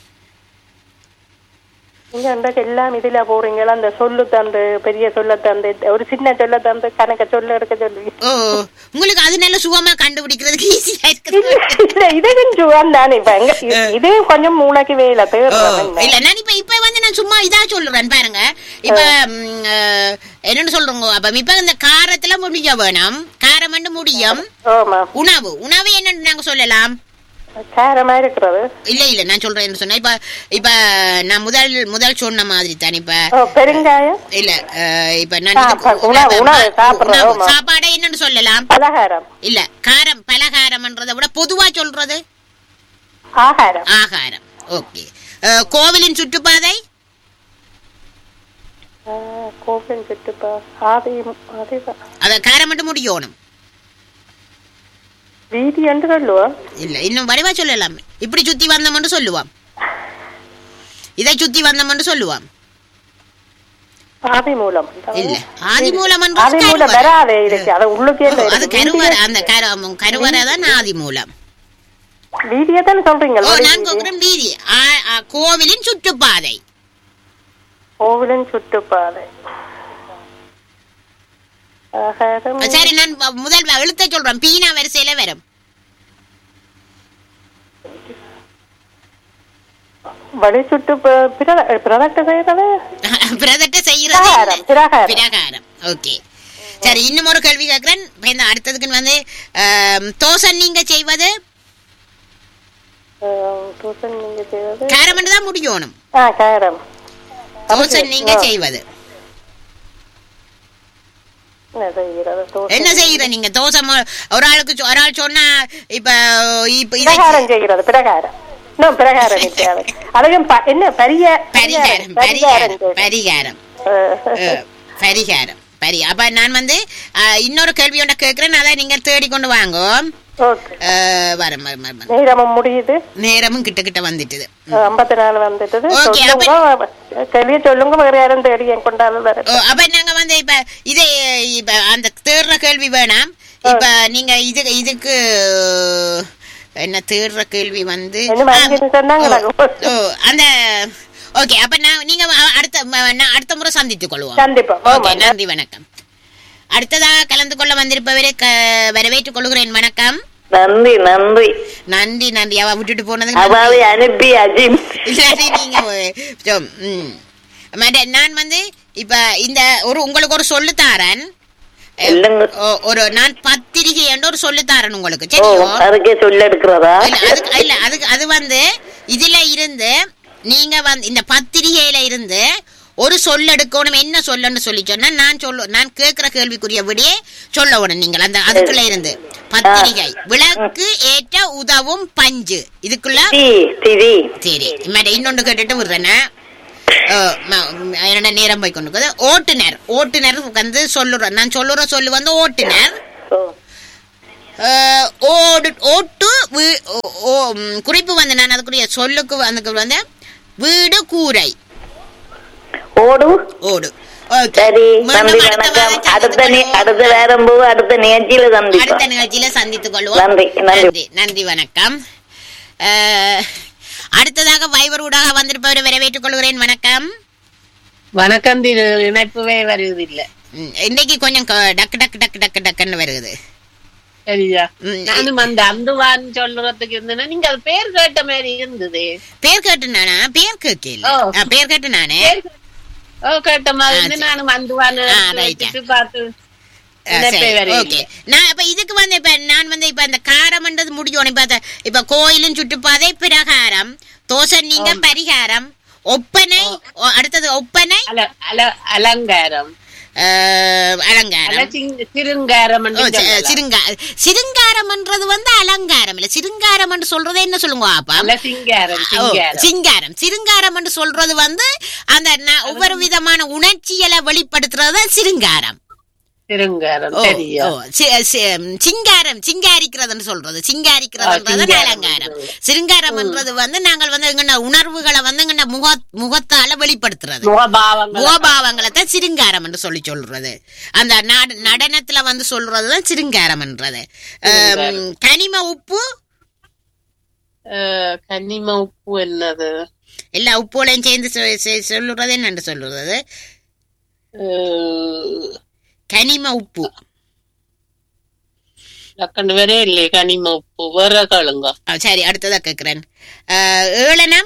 நீங்க இன்றைக்கு எல்லாம் இதுல போறீங்களா அந்த சொல்லு தந்து பெரிய சொல்ல தந்து ஒரு சின்ன சொல்ல தந்து கணக்க சொல்ல எடுக்க சொல்லி ஓ உங்களுக்கு அது நல்ல சுகமா கண்டுபிடிக்கிறதுக்கு ஈஸியா இருக்குது இல்ல இதுவும் சுகம் தானே இப்ப எங்க இது கொஞ்சம் மூளைக்கு வேலை ஓ, தேடுறோம் என்ன. இல்ல நான் இப்ப இப்ப வந்து நான் சும்மா இதா சொல்றேன் பாருங்க இப்ப ம், அஹ், என்னன்னு சொல்றோங்க அப்ப இப்ப இந்த காரத்துல முடிய வேணும் காரம் வந்து முடியும் ஆமா உணவு உணவு என்னன்னு நாங்க சொல்லலாம் காரமா இருக்கிறது இல்ல இல்ல நான் சொல்றேன் சொன்னா இப்ப இப்ப நான் முதல் முதல் சொன்ன மாதிரி தான் இப்ப ஓ, பெருங்காயம் இல்ல அஹ், இப்ப நான் சாப்பா- இது- உணவு, உணவு, சாப்பிடுறது, உணவு, ஆமா. சாப்பாடை என்னன்னு சொல்லலாம் பலகாரம் இல்ல காரம் பலகாரம்ன்றதை விட பொதுவா சொல்றது ஆகாரம் ஆகாரம் ஓகே கோவிலின் சுற்றுப்பாதை ஆ, கோவில் சுட்டுப்பா ஆதி ஆதிதான் அத காரம் மட்டும் முடியணும் வீதி என்று சொல்லுவோம் இல்ல இன்னும் வடிவா சொல்லலாம் இப்படி சுத்தி வந்தோம்னு சொல்லுவான் இதை சுத்தி வந்தோம்னு சொல்லுவான் ஆதி மூலம் இல்ல ஆதி மூலம் ஆதி மூலம் வராதே இதுக்கு அது உள்ளுக்கே இல்ல அது இருக்கு. கருவறை அந்த கரு கருவறை தான் ஆதி மூலம் வீதியை தானே சொல்றீங்க ஓ நான் கேக்குறேன் வீதி ஆ- ஆ, கோவிலின் சுற்றுப்பாதை கோவிலின் சுட்டுப்பாதை ஆகாரம் சரி நான் வ- முதல் வ- எழுத்த சொல்றேன் பீனா வரிசையில வரும் வழி சுட்டு பிரதட்ட செய்யறது பிரதட்ட செய்யறது பிரகாரம், இல்ல. பிரகாரம். பிரகாரம் ஓகே சரி இன்னும் ஒரு கேள்வி கேட்கிறேன் இப்ப இந்த அடுத்ததுக்கு வந்து ஆம், தோசை நீங்க செய்வது தூசன் நீங்க செய்வது காரம் தான் முடியணும் ஆ காரம் தோசை நீங்க செய்வது என்ன செய்கிறது தோசை என்ன செய்யற நீங்க தோசை மொ- ஒரு ஆளுக்கு சொ- ஒரு ஆள் சொன்னா இப்ப இப்ப இதை பிரகாரம் செய்கிறது பிரகாரம் இன்னும் பிரகாரம் நிற்காது அதுவும் ப- என்ன பெரிய பரிகாரம் பரிகாரம் பரிகாரம் அஹ், பரிகாரம் பரி அப்ப நான் வந்து அஹ், இன்னொரு கேள்வி ஒன்றை கேட்கிறேன் அதை நீங்க தேடிக்கொண்டு வாங்க ஓகே அஹ், வரம் வரம் வரம் வரம். நேரமும் முடியுது நேரமும் கிட்ட கிட்ட வந்துட்டுது ஐம்பத்தி நாலு வந்துட்டது Okay, சொல்லுங்க கேள்வியை சொல்லுங்க வேற யாரும் தேடி என் கொண்டாலும் வர ஓ, அப்ப நாங்க வந்து இப்ப இதை இப்ப அந்த தேடுற கேள்வி வேணாம் இப்ப நீங்க இது இதுக்கு என்ன தேடுற கேள்வி வந்து என்ன அஞ்சு சொன்னாங்களா ஓ, அந்த ஓகே அப்ப நான் நீங்க அ- அடுத்த ம- நான் அடுத்த முறை சந்தித்துக் கொள்வோம் கண்டிப்பா ஓகே ஆமா நன்றி வணக்கம் அடுத்ததாக கலந்து கொள்ள வந்திருப்பவரை க- வரவேற்றுக் கொள்கிறேன் வணக்கம் நன்றி நன்றி நன்றி நன்றி அவ விட்டுட்டு போனது அதாவது அனுப்பி அஜிம் இல்லாட்டி நீங்க ஒ- சோ, ம். மற்ற நான் வந்து இப்ப இந்த ஒரு உங்களுக்கு ஒரு சொல்லு தாரன் இல்லைங்க ஒ- ஒரு நான் பத்திரிகை என்று ஒரு சொல்லு தாரன் உங்களுக்கு ஓ சரியோ அதுக்கே சொல்ல எடுக்கிறதா இல்ல அதுக்கு இல்ல அதுக்கு அது வந்து இதுல இருந்து நீங்க வந்து இந்த பத்திரிகையில இருந்து ஒரு சொல் எடுக்கணும் என்ன சொல்லணும்னு சொல்லி சொன்னா நான் சொல்ல நான் கேட்கிற கேள்விக்குரிய விடையே சொல்லணும் நீங்கள் அந்த அதுக்குள்ள இருந்து பத்திரிகை விளக்கு ஏற்ற உதவும் பஞ்சு இதுக்குள்ள தி திதி சரி மேடம் இன்னொன்று கேட்டுட்டு விடுறேன் அஹ், ம- ம், என்னோட நேரம் போய் கொண்டு இருக்குது. ஓட்டுநர் ஓட்டுநர் வந்து சொல்லுறேன் நான் சொல்லுற சொல்லு வந்து ஓட்டுநர் ஓ அஹ், ஓடு ஓட்டு வீ- ஓ- ஓ, ம், குறிப்பு வந்து நான் அதுக்குரிய சொல்லுக்கு வந்து வந்து வீடு கூரை ஓடு ஓடு Okay. சரி மீண்டும் நன்றி அடுத்த வணக்கம் வாரம் அடுத்த நி- சந்தித்துக் அடுத்த நேரம் போது அடுத்த நிகழ்ச்சியில அடுத்த சந்திப்போம் நிகழ்ச்சியில சந்தித்துக் கொள்வோம் நன்றி, நன்றி. நன்றி நன்றி வணக்கம் அஹ், அடுத்ததாக வைவர் ஊடாக வந்திருப்பவரை வரவேற்றுக் கொள்கிறேன் வணக்கம் வணக்கம் திரு இணைப்புவே வருவதில்லை ம், இன்னைக்கு கொஞ்சம் க- டக்கு டக்கு டக்கு டக்கு டக்குன்னு வருது சரியா ம், நானும் அந்த அந்துவான் சொல்றதுக்கு இருந்தேன்னா நீங்க அது பேர் கேட்ட மாதிரி இருந்தது பேர் கேட்டு நானா பேர் கேட்கல ஓ. ஆ, பேர் கேட்டு நானே பேர் கே- ஓ கேட்ட மாதிரி ஆ, இருந்து சரி. நானும் அந்துவான் ஆ, right. வச்சுட்டு பார்த்து ஆ, இணைப்பே சரி, வரவில்லை. okay. நான் இப்ப இதுக்கு வந்து இப்ப நான் வந்து இப்ப இந்த காரம்ன்றது முடியும் இப்ப அந்த- இப்ப கோயிலும் சுற்றுப்பாதை பிரகாரம் தோசை பரிகாரம் ஒப்பனை ஒ- அடுத்தது ஒப்பனை அல அல அலங்காரம் அஹ், அல அலங்காரம் சிங்க- சிருங்காரம் ஓ, சி- சிருங்கா சிருங்காரம்ன்றது வந்து அலங்காரம் இல்ல சிருங்காரம் சொல்றது என்ன சொல்லுங்க அப்பா அல சிங்காரம் ஓ, சிங்காரம் சிங்காரம் சிருங்காரம் சொல்றது வந்து அந்த ந- ஒவ்வொரு விதமான உணர்ச்சிகளை வெளிப்படுத்துறது சிருங்காரம் சிருங்காரம் ஓ, சரியா ஓ, சி- சி- சிங்காரம் சிங்காரிக்கிறதுன்னு சொல்றது சிங்காரிக்கிறதுன்றது ஆ, சிங்காரம். அலங்காரம் சிருங்காரம்ன்றது வந்து நாங்கள் வந்து எங்கன உணர்வுகளை வந்து எங்கன முக முகத்தால வெளிப்படுத்துறது முகபாவங்கள் முகபாவங்களை தான் சிருங்காரம் என்று சொல்லி சொல்றது அந்த நட- நடனத்துல வந்து சொல்றதுதான் சிருங்காரம்ன்றது ஆம், கனிம உப்பு அஹ், கன்னிம உப்பு என்னது எல்லா உப்புகளையும் சேர்ந்து சொ- சொ- சொல்லுறது என்னன்னு சொல்றது அஹ், கனிம உப்பு டக்குனு வரே இல்லையே கனிம உப்பு வேற கேளுங்க ஆ, சரி அடுத்ததா கேக்குறேன் ஆ, ஏளனம்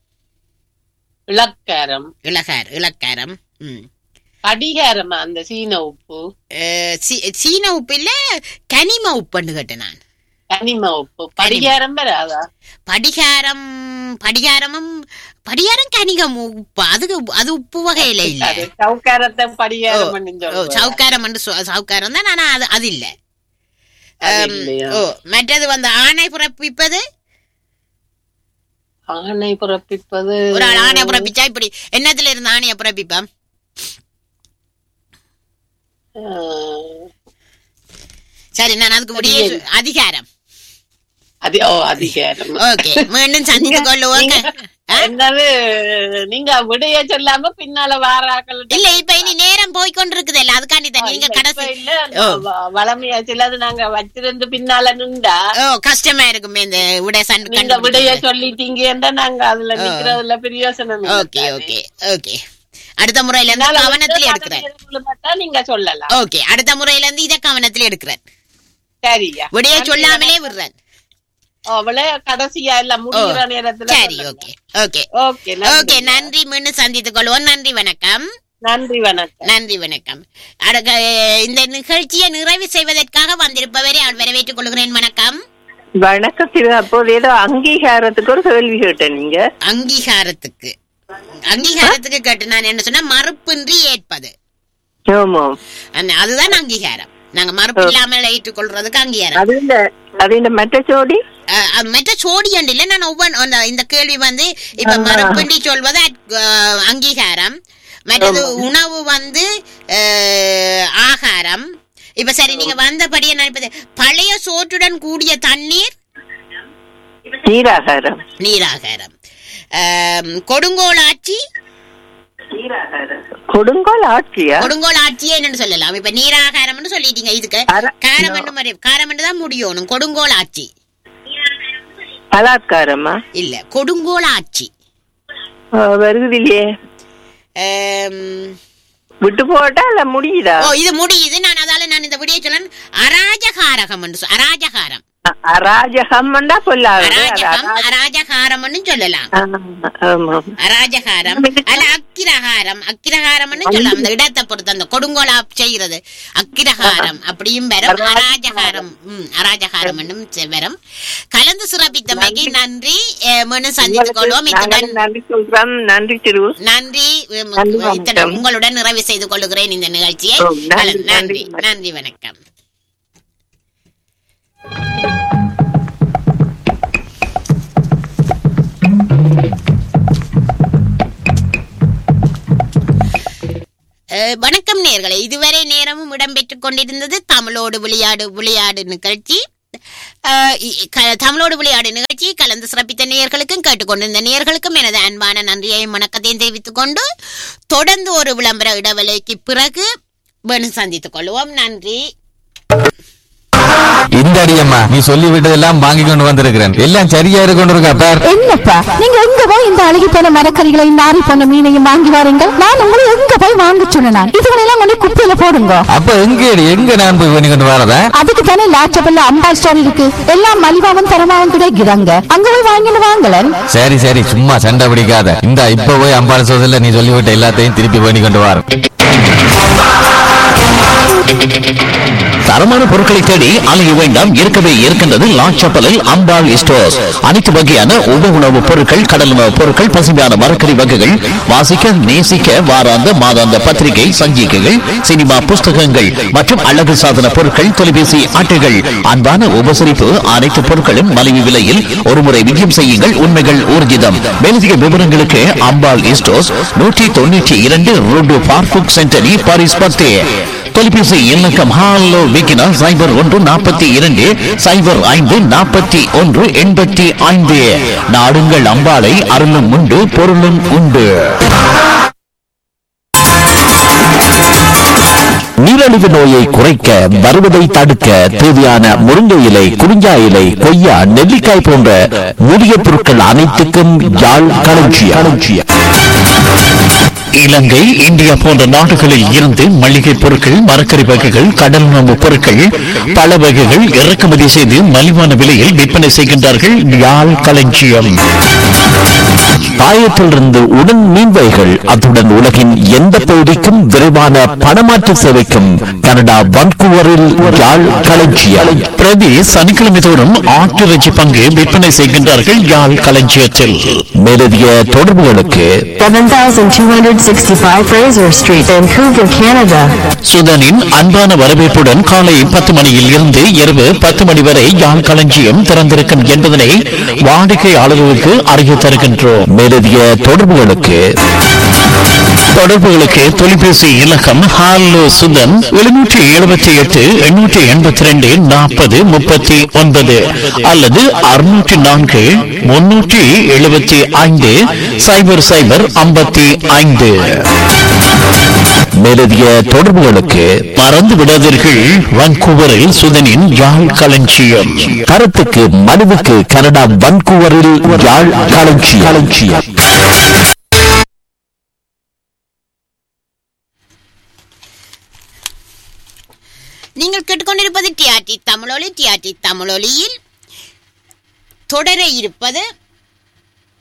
இளக்காரம் இளகார் இளக்காரம் ம் படிகாரமா அந்த சீன உப்பு அஹ், சி- சீன உப்பு இல்ல கனிம உப்புன்னு கேட்டேன் நான் கனிம உப்பு படிகாரம் வராதா படிகாரம் படிகாரமும் படிகாரம் கனிகம் உப்பு அதுக்கு அது உப்பு வகையில இல்ல அது சவுக்காரத்தை ஓ, படிகாரம் பண்ணி ஓ, சொல்றேன். சவுக்காரம் என்று சொ- சவுக்காரம் தான் ஆனா அது அது இல்ல அது ஆம், இல்லையா? ஓ மற்றது வந்து ஆணை பிறப்பிப்பது ஆணை பிறப்பிப்பது ஒரு ஆள் ஆணை பிறப்பிச்சா இப்படி என்னத்துல இருந்து ஆணைய பிறப்பிப்பான் ஆஹ், சரி நான் அதுக்கு முடிய தெரியல. அதிகாரம் அது ஓ அதிகாரம் ஓகே மீண்டும் சந்தித்து கொள்ளுவோம் நீங்க- ஆ? என்னது நீங்க விடைய சொல்லாம பின்னால வாராக்கள் இல்ல இப்ப இனி நேரம் போய் கொண்டிருக்குது இல்ல அதுக்காண்டி தான் நீங்க கடைசி இல்ல ஓ. வ- வளமையா சிலது நாங்க வச்சிருந்து பின்னால நின்றா ஓ கஷ்டமா இருக்குமே இந்த விட சன் நீங்க விடைய சொல்லிட்டீங்கன்னா நாங்க அதுல நிக்கிறதுல பிரயோசனம் இல்லை ஓகே தானே. ஓகே ஓகே அடுத்த முறையில இருந்து பின்னால கவனத்துல வந்து எடுக்கிறேன் பக்கத்துல பார்த்தா நீங்க சொல்லலாம் ஓகே அடுத்த முறையில இருந்து இத கவனத்துல எடுக்கிறேன் சரியா விடைய நன்றி, சொல்லாமலே விடுறேன் அவளே கடைசியா இல்ல முடிகிற நேரத்துல சரி சொல்லுங்க. ஓகே ஓகே ஓகே ஓகே நன்றி மீண்டும் சந்தித்துக் கொள்வோம் நன்றி வணக்கம் நன்றி வணக்கம் நன்றி வணக்கம் அடுக்க இந்த நிகழ்ச்சியை நிறைவு செய்வதற்காக வந்திருப்பவரை அவர் வரவேற்றுக் கொள்கிறேன் வணக்கம் வணக்கம் திரு அப்போது ஏதோ அங்கீகாரத்துக்கு ஒரு கேள்வி கேட்டேன் நீங்க அங்கீகாரத்துக்கு அங்கீகாரத்துக்கு கேட்டு நான் என்ன சொன்னா மறுப்பின்றி ஏற்பது ஆமாம் அந்த- அதுதான் அங்கீகாரம் நாங்க மறுப்பு இல்லாமல் ஏற்றுக்கொள்றதுக்கு அங்கீகாரம் அது இந்த அது இந்த மற்ற ஜோடி அஹ், அது மற்ற சோடியண்டு இல்ல நான் ஒவ்வொரு அந்த இந்த கேள்வி வந்து இப்ப ஆ. மறுப்பின்றி சொல்வது அஹ், அங்கீகாரம் மற்றது உணவு வந்து அஹ், ஆகாரம் இப்ப சரி நீங்க வந்தபடியே நினைப்பது பழைய சோற்றுடன் கூடிய தண்ணீர் நீராகாரம் நீராகாரம் அஹ், கொடுங்கோல் ஆட்சி கொடுங்கோல் ஆட்சியா கொடுங்கோல் ஆட்சியே என்னன்னு சொல்லலாம் இப்ப நீராகாரம்னு சொல்லிட்டீங்க இதுக்கு அர- காரம் மாதிரி காரம் தான் முடியணும் கொடுங்கோல் ஆட்சி பலாத்காரமா இல்ல கொடுங்கோல் ஆட்சி ஆ, வருகுது இல்லையே அம், விட்டு போட்டா இல்ல முடியுதா ஓ இது முடியுது நான் அதால நான் இந்த விடிய சொல்ல அராஜகாரகம் என்று சொ- அராஜகாரம் அ- அராஜகம்னா பொல்லாது அராஜகம் அராஜகாரம்னு சொல்லலாம் ஆமாம் அராஜகாரம் அல்ல அக்கிரகாரம் அக்கிரகாரம்னு சொல்லலாம் அந்த இடத்தை பொறுத்து அந்த கொடுங்கோலா செய்யறது அக்கிரகாரம் அப்படியும் வரும் அராஜகாரம் ம் அராஜகாரம் வரும் கலந்து சிறப்பித்தமைக்கு நன்றி அஹ், மீண்டும் சந்தித்துக் கொள்வோம் இத்துடன் நாங்களும் நன்றி சொல்றோம் நன்றி திரு நன்றி உம், நன்றி, இத்துடன் வணக்கம். உங்களுடன் நிறைவு செய்து கொள்கிறேன் இந்த நிகழ்ச்சியை ஓ, நன்றி, கலந்து- நன்றி நன்றி. நன்றி வணக்கம் நேயர்களே இதுவரை நேரமும் இடம்பெற்றுக் கொண்டிருந்தது தமிழோடு விளையாடு விளையாடு நிகழ்ச்சி அஹ், இ- க- தமிழோடு விளையாடு நிகழ்ச்சி கலந்து சிறப்பித்த நேயர்களுக்கும் கேட்டுக்கொண்டிருந்த நேயர்களுக்கும் எனது அன்பான நன்றியையும் வணக்கத்தையும் தெரிவித்துக் கொண்டு தொடர்ந்து ஒரு விளம்பர இடைவேளைக்கு பிறகு மீண்டும் சந்தித்துக் கொள்வோம் நன்றி இந்த அடியம்மா நீ சொல்லி விட்டதெல்லாம் வாங்கி கொண்டு வந்திருக்கிறேன் எல்லாம் சரியா இருக்கொண்டிருக்கா பார் என்னப்பா நீங்க எங்க போய் இந்த அழுகி போன மரக்கறிகளையும் நாரி போன மீனையும் வாங்கி வாரீங்க நான் உங்களை எங்க போய் வாங்க சொன்னேன் இதுகளெல்லாம் கொண்டு குப்பையில போடுங்க அப்ப எங்க எங்க நான் போய் பண்ணி கொண்டு வரதா அதுக்கு தானே லாச்சபல்ல அம்பா ஸ்டோர் இருக்கு எல்லாம் மலிவாவும் தரமாவும் கிடைக்கிறாங்க அங்க போய் வாங்கிட்டு வாங்கலன் சரி சரி சும்மா சண்டை பிடிக்காத இந்த இப்ப போய் அம்பாள் சோதல நீ சொல்லிவிட்ட எல்லாத்தையும் திருப்பி பண்ணி கொண்டு வர தரமான பொருட்களை தேடி அலைய வேண்டாம் இருக்கவே இருக்கின்றது லாச்சப்பலில் அம்பாள் ஸ்டோர்ஸ் அனைத்து வகையான உப உணவுப் பொருட்கள் கடல் உணவுப் பொருட்கள் பசுமையான மரக்கறி வகைகள் வாசிக்க நேசிக்க வாராந்த மாதாந்த பத்திரிகை சஞ்சிகைகள் சினிமா புஸ்தகங்கள் மற்றும் அழகு சாதன பொருட்கள் தொலைபேசி அட்டைகள் அன்பான உபசரிப்பு அனைத்து பொருட்களும் மலிவு விலையில் ஒருமுறை விஜயம் செய்யுங்கள் உண்மைகள் ஊர்ஜிதம் மேலதிக விவரங்களுக்கு அம்பாள் ஸ்டோர்ஸ் நூற்றி தொண்ணூற்றி இரண்டு ரோடு பார்ஃபுக் சென்டரி பாரிஸ் பத்தே தொலைபேசி இலக்கம் ஹாலோ விக்கினா சைபர் ஒன்று நாற்பத்தி இரண்டு சைபர் ஐந்து நாற்பத்தி ஒன்று எண்பத்தி ஐந்து நாடுங்கள் அம்பாளை அருளும் உண்டு பொருளும் உண்டு நீரழிவு நோயை குறைக்க வருவதை தடுக்க தேவையான முருங்கை இலை குறிஞ்சா இலை கொய்யா நெல்லிக்காய் போன்ற மூலிகை பொருட்கள் அனைத்துக்கும் யாழ் களஞ்சியம் இலங்கை இந்தியா போன்ற நாடுகளில் இருந்து மளிகை பொருட்கள் மரக்கறி வகைகள் கடல் உணவு பொருட்கள் பல வகைகள் இறக்குமதி செய்து மலிவான விலையில் விற்பனை செய்கின்றார்கள் யாழ் களஞ்சியம் பாயத்திலிருந்து உடன் மீன்வைகள் அத்துடன் உலகின் எந்த பகுதிக்கும் விரைவான பணமாற்று சேவைக்கும் கனடா வன்கூவரில் யாழ் களஞ்சியம் பிரதி சனிக்கிழமை தோறும் ஆட்டிறைச்சி பங்கு விற்பனை செய்கின்றார்கள் யாழ் களஞ்சியத்தில் மேலதிக தொடர்புகளுக்கு 7265 Fraser Street, Vancouver, Canada. சுதனின் அன்பான வரவேற்புடன் காலை பத்து மணியில் இருந்து இரவு பத்து மணி வரை யாழ் களஞ்சியம் திறந்திருக்கும் என்பதனை வாடிக்கையாளர்களுக்கு அறிய தருகின்றோம் மேலதிக தொடர்புகளுக்கு தொடர்புகளுக்கு தொலைபேசி இலக்கம் ஹாலோ சுதன் எழுநூற்றி எழுபத்தி எட்டு எண்ணூற்றி எண்பத்தி ரெண்டு நாற்பது முப்பத்தி ஒன்பது அல்லது அறுநூற்றி நான்கு முன்னூற்றி எழுபத்தி ஐந்து சைபர் சைபர் ஐம்பத்தி ஐந்து மேலதிக தொடர்புகளுக்கு மறந்து விடாதீர்கள் வான்கூவரில் சுதனின் யாழ் களஞ்சியம் கருத்துக்கு மனுவுக்கு கனடா வான்கூவரில் யாழ் களஞ்சியம் களஞ்சியம் நீங்கள் கேட்டுக்கொண்டிருப்பது டிஆர்டி தமிழொலி டிஆர்டி தமிழொலியில் தொடர இருப்பது